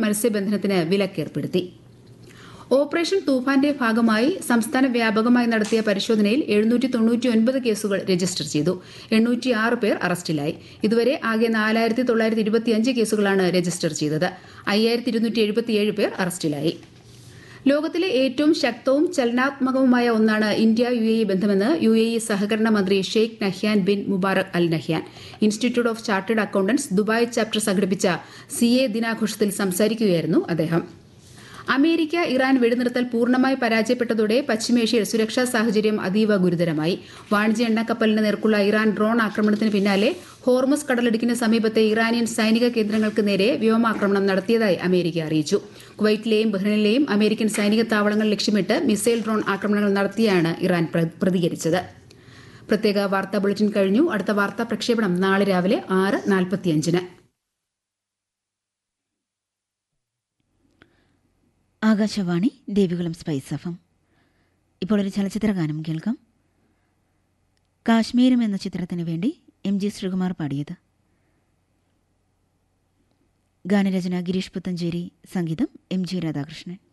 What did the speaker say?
മത്സ്യബന്ധനത്തിന് വിലക്കേർപ്പെടുത്തി ഓപ്പറേഷൻ തൂഫാന്റെ ഭാഗമായി സംസ്ഥാന വ്യാപകമായി നടത്തിയ പരിശോധനയിൽ എഴുന്നൂറ്റി തൊണ്ണൂറ്റിയൊൻപത് കേസുകൾ രജിസ്റ്റർ ചെയ്തു എണ്ണൂറ്റിയാറ് പേർ അറസ്റ്റിലായി ഇതുവരെ ആകെ നാലായിരത്തി തൊള്ളായിരത്തി ഇരുപത്തിയഞ്ച് കേസുകളാണ് രജിസ്റ്റർ ചെയ്തത് അയ്യായിരത്തി ഇരുന്നൂറ്റി എഴുപത്തിയേഴ് പേർ അറസ്റ്റിലായി ലോകത്തിലെ ഏറ്റവും ശക്തവും ചലനാത്മകവുമായ ഒന്നാണ് ഇന്ത്യ യു എ ഇ ബന്ധമെന്ന് യു എ ഇ സഹകരണ മന്ത്രി Sheikh Nahyan bin Mubarak Al Nahyan institute of chartered accountants Dubai chapter സംഘടിപ്പിച്ച സി എ ദിനാഘോഷത്തിൽ സംസാരിക്കുകയായിരുന്നു അദ്ദേഹം അമേരിക്ക ഇറാൻ വെടിനിർത്തൽ പൂർണ്ണമായി പരാജയപ്പെട്ടതോടെ പശ്ചിമേഷ്യയിൽ സുരക്ഷാ സാഹചര്യം അതീവ ഗുരുതരമായി വാണിജ്യ എണ്ണക്കപ്പലിന് നേർക്കുള്ള ഇറാൻ ഡ്രോൺ ആക്രമണത്തിന് പിന്നാലെ ഹോർമസ് കടലിടുക്കിന് സമീപത്തെ ഇറാനിയൻ സൈനിക കേന്ദ്രങ്ങൾക്ക് നേരെ വ്യോമാക്രമണം നടത്തിയതായി അമേരിക്ക അറിയിച്ചു കുവൈറ്റിലെയും ബഹ്റൈനിലെയും അമേരിക്കൻ സൈനിക താവളങ്ങൾ ലക്ഷ്യമിട്ട് മിസൈൽ ഡ്രോൺ ആക്രമണങ്ങൾ നടത്തിയാണ് ഇറാൻ പ്രതികരിച്ചത് പ്രത്യേക വാർത്താ ബുള്ളറ്റിൻ കഴിഞ്ഞു അടുത്ത വാർത്താ പ്രക്ഷേപണം നാളെ രാവിലെ ആറ് നാൽപ്പത്തിയഞ്ചിന് ആകാശവാണി ദേവികുളം സ്പൈസ് എഫം ഇപ്പോൾ ഒരു ചലച്ചിത്ര ഗാനം കേൾക്കാം കാശ്മീരം എന്ന ചിത്രത്തിന് വേണ്ടി എം ജി ശ്രീകുമാർ പാടിയത് ഗാനരചന ഗിരീഷ് പുത്തഞ്ചേരി സംഗീതം എം ജി രാധാകൃഷ്ണൻ